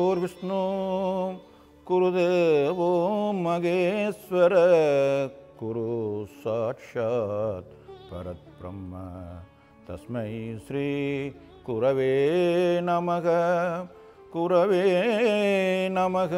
गुरुर्विष्णु गुरुदेवो महेश्वर गुरु साक्षात् परब्रह्म तस्मै श्री குரவே நமக குரவே நமக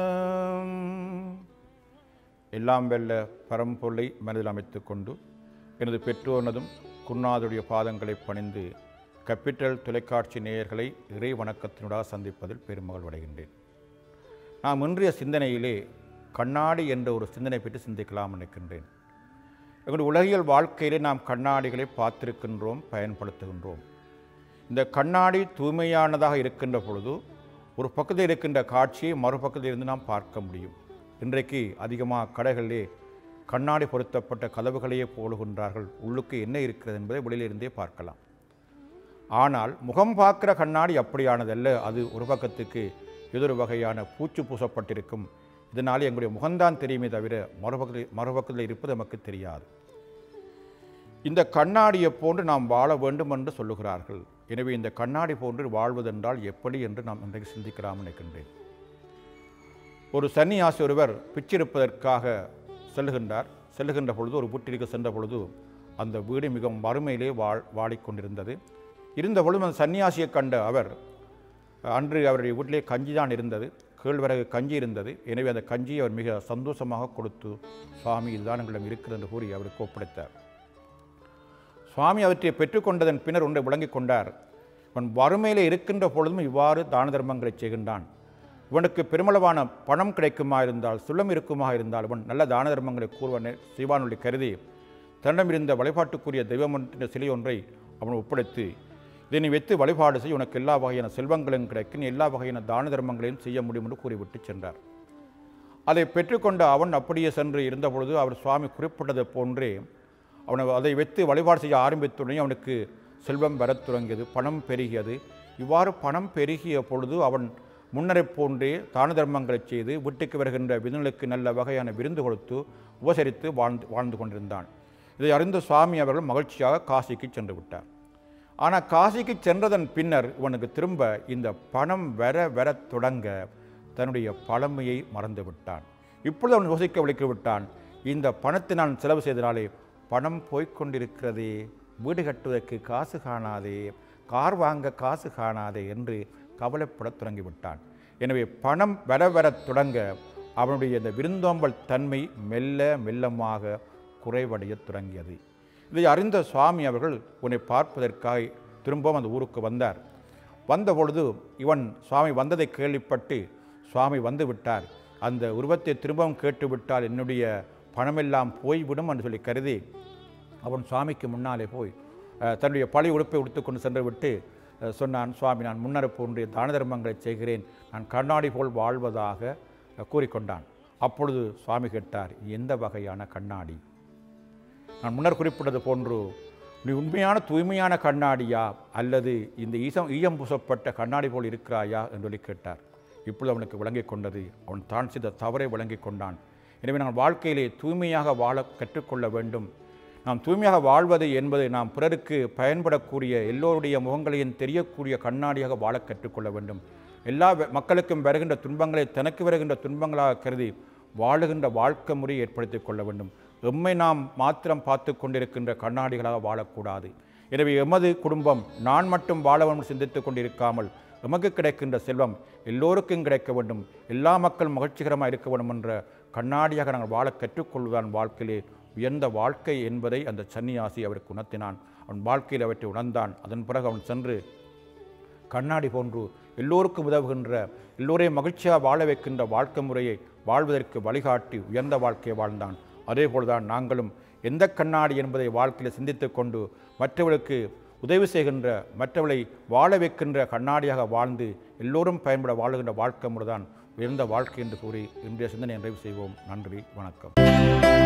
எல்லாம் வெல்ல பரம்பொருளை மனதில் அமைத்துக் கொண்டு எனது பெற்றோனதும் குருநாதருடைய பாதங்களை பணிந்து கப்பிட்டல் தொலைக்காட்சி நேயர்களை இறை வணக்கத்தினூடாக சந்திப்பதில் பெருமகள் அடைகின்றேன் நாம் இன்றைய சிந்தனையிலே கண்ணாடி என்ற ஒரு சிந்தனை பற்றி சிந்திக்கலாம் நினைக்கின்றேன் எங்களுடைய உலகியல் வாழ்க்கையிலே நாம் கண்ணாடிகளை பார்த்திருக்கின்றோம் பயன்படுத்துகின்றோம் இந்த கண்ணாடி தூய்மையானதாக இருக்கின்ற பொழுது ஒரு பக்கத்தில் இருக்கின்ற காட்சியை மறுபக்கத்தில் இருந்து நாம் பார்க்க முடியும் இன்றைக்கு அதிகமாக கடைகளிலே கண்ணாடி பொருத்தப்பட்ட கதவுகளையே போடுகின்றார்கள் உள்ளுக்கு என்ன இருக்கிறது என்பதை வெளியிலிருந்தே பார்க்கலாம் ஆனால் முகம் பார்க்கிற கண்ணாடி அப்படியானதல்ல அது ஒரு பக்கத்துக்கு ஏதொரு வகையான பூச்சு பூசப்பட்டிருக்கும் இதனால் எங்களுடைய முகம்தான் தெரியுமே தவிர மறுபக்கத்தில் மறுபக்கத்தில் இருப்பது நமக்கு தெரியாது இந்த கண்ணாடியை போன்று நாம் வாழ வேண்டும் என்று சொல்லுகிறார்கள் எனவே இந்த கண்ணாடி போன்று வாழ்வதென்றால் எப்படி என்று நாம் இன்றைக்கு சிந்திக்கலாம் நினைக்கின்றேன் ஒரு சன்னியாசி ஒருவர் பிச்சிருப்பதற்காக செல்லுகின்றார் செல்லுகின்ற பொழுது ஒரு வீட்டிற்கு சென்ற பொழுது அந்த வீடு மிகவும் வறுமையிலே வாழ் வாடிக்கொண்டிருந்தது இருந்த பொழுது அந்த சன்னியாசியை கண்ட அவர் அன்று அவருடைய வீட்டிலே கஞ்சி தான் இருந்தது கேழ்வரகு கஞ்சி இருந்தது எனவே அந்த கஞ்சியை அவர் மிக சந்தோஷமாக கொடுத்து சுவாமி இதுதான் எங்களிடம் இருக்கிறது என்று கூறி அவருக்கு ஒப்படைத்தார் சுவாமி அவற்றை பெற்றுக்கொண்டதன் பின்னர் ஒன்றை விளங்கிக் கொண்டார் இவன் வறுமையிலே இருக்கின்ற பொழுதும் இவ்வாறு தான தர்மங்களை செய்கின்றான் இவனுக்கு பெருமளவான பணம் கிடைக்குமா இருந்தால் சுள்ளம் இருக்குமா இருந்தால் இவன் நல்ல தான தர்மங்களை கூறுவனை செய்வானுள்ளி கருதி தன்னிடம் இருந்த வழிபாட்டுக்குரிய தெய்வம் என்ற சிலை ஒன்றை அவன் ஒப்படைத்து இதை நீ வைத்து வழிபாடு செய் உனக்கு எல்லா வகையான செல்வங்களும் கிடைக்கும் நீ எல்லா வகையான தான தர்மங்களையும் செய்ய முடியும் என்று கூறிவிட்டு சென்றார் அதை பெற்றுக்கொண்ட அவன் அப்படியே சென்று இருந்தபொழுது அவர் சுவாமி குறிப்பிட்டது போன்றே அவனை அதை வைத்து வழிபாடு செய்ய ஆரம்பித்துடனே அவனுக்கு செல்வம் வரத் தொடங்கியது பணம் பெருகியது இவ்வாறு பணம் பெருகிய பொழுது அவன் முன்னரை போன்றே தான தர்மங்களை செய்து வீட்டுக்கு வருகின்ற விருந்துகளுக்கு நல்ல வகையான விருந்து கொடுத்து உபசரித்து வாழ்ந்து வாழ்ந்து கொண்டிருந்தான் இதை அறிந்த சுவாமி அவர்கள் மகிழ்ச்சியாக காசிக்கு சென்று விட்டார் ஆனால் காசிக்கு சென்றதன் பின்னர் இவனுக்கு திரும்ப இந்த பணம் வர வர தொடங்க தன்னுடைய பழமையை மறந்து விட்டான் இப்பொழுது அவன் யோசிக்க விழிக்க விட்டான் இந்த பணத்தை நான் செலவு செய்தனாலே பணம் போய்க்கொண்டிருக்கிறதே வீடு கட்டுவதற்கு காசு காணாதே கார் வாங்க காசு காணாதே என்று கவலைப்படத் தொடங்கிவிட்டான் எனவே பணம் வர வரத் தொடங்க அவனுடைய இந்த விருந்தோம்பல் தன்மை மெல்ல மெல்லமாக குறைவடையத் தொடங்கியது இதை அறிந்த சுவாமி அவர்கள் உன்னை பார்ப்பதற்காக திரும்பவும் அந்த ஊருக்கு வந்தார் வந்த பொழுது இவன் சுவாமி வந்ததை கேள்விப்பட்டு சுவாமி வந்து விட்டார் அந்த உருவத்தை திரும்பவும் கேட்டுவிட்டால் என்னுடைய பணமெல்லாம் போய்விடும் என்று சொல்லி கருதி அவன் சுவாமிக்கு முன்னாலே போய் அஹ், தன்னுடைய பழி உடுப்பை உடுத்துக்கொண்டு சென்று விட்டு அஹ், சொன்னான் சுவாமி நான் முன்னர் போன்று தான தர்மங்களை செய்கிறேன் நான் கண்ணாடி போல் வாழ்வதாக அஹ், கூறிக்கொண்டான் அப்பொழுது சுவாமி கேட்டார் எந்த வகையான கண்ணாடி நான் முன்னர் குறிப்பிட்டது போன்று நீ உண்மையான தூய்மையான கண்ணாடியா அல்லது இந்த ஈசம் ஈயம் பூசப்பட்ட கண்ணாடி போல் இருக்கிறாயா என்று சொல்லி கேட்டார் இப்பொழுது அவனுக்கு விளங்கிக் கொண்டது அவன் தான் செய்த தவறை விளங்கிக் கொண்டான் எனவே நான் வாழ்க்கையிலே தூய்மையாக வாழ கற்றுக்கொள்ள வேண்டும் நாம் தூய்மையாக வாழ்வது என்பது நாம் பிறருக்கு பயன்படக்கூடிய எல்லோருடைய முகங்களையும் தெரியக்கூடிய கண்ணாடியாக வாழ கற்றுக்கொள்ள வேண்டும் எல்லா வ- மக்களுக்கும் வருகின்ற துன்பங்களை தனக்கு வருகின்ற துன்பங்களாக கருதி வாழுகின்ற வாழ்க்கை முறையை ஏற்படுத்திக் கொள்ள வேண்டும் எம்மை நாம் மாத்திரம் பார்த்து கொண்டிருக்கின்ற கண்ணாடிகளாக வாழக்கூடாது எனவே எமது குடும்பம் நான் மட்டும் வாழ வேண்டும் சிந்தித்துக் கொண்டிருக்காமல் எமக்கு கிடைக்கின்ற செல்வம் எல்லோருக்கும் கிடைக்க வேண்டும் எல்லா மக்கள் மகிழ்ச்சிகரமாக இருக்க வேண்டும் என்ற கண்ணாடியாக நாங்கள் வாழ கற்றுக்கொள்வதான் வாழ்க்கையிலே உயர்ந்த வாழ்க்கை என்பதை அந்த சன்னியாசி அவருக்கு உணர்த்தினான் அவன் வாழ்க்கையில் அவற்றை உணர்ந்தான் அதன் பிறகு அவன் சென்று கண்ணாடி போன்று எல்லோருக்கும் உதவுகின்ற எல்லோரையும் மகிழ்ச்சியாக வாழ வைக்கின்ற வாழ்க்கை முறையை வாழ்வதற்கு வழிகாட்டி உயர்ந்த வாழ்க்கையை வாழ்ந்தான் அதே போல்தான் நாங்களும் எந்த கண்ணாடி என்பதை வாழ்க்கையில் சிந்தித்துக் கொண்டு மற்றவர்களுக்கு உதவி செய்கின்ற மற்றவர்களை வாழ வைக்கின்ற கண்ணாடியாக வாழ்ந்து எல்லோரும் பயன்பட வாழுகின்ற வாழ்க்கை முறைதான் உயர்ந்த வாழ்க்கை என்று கூறி இன்றைய சிந்தனை நிறைவு செய்வோம் நன்றி வணக்கம்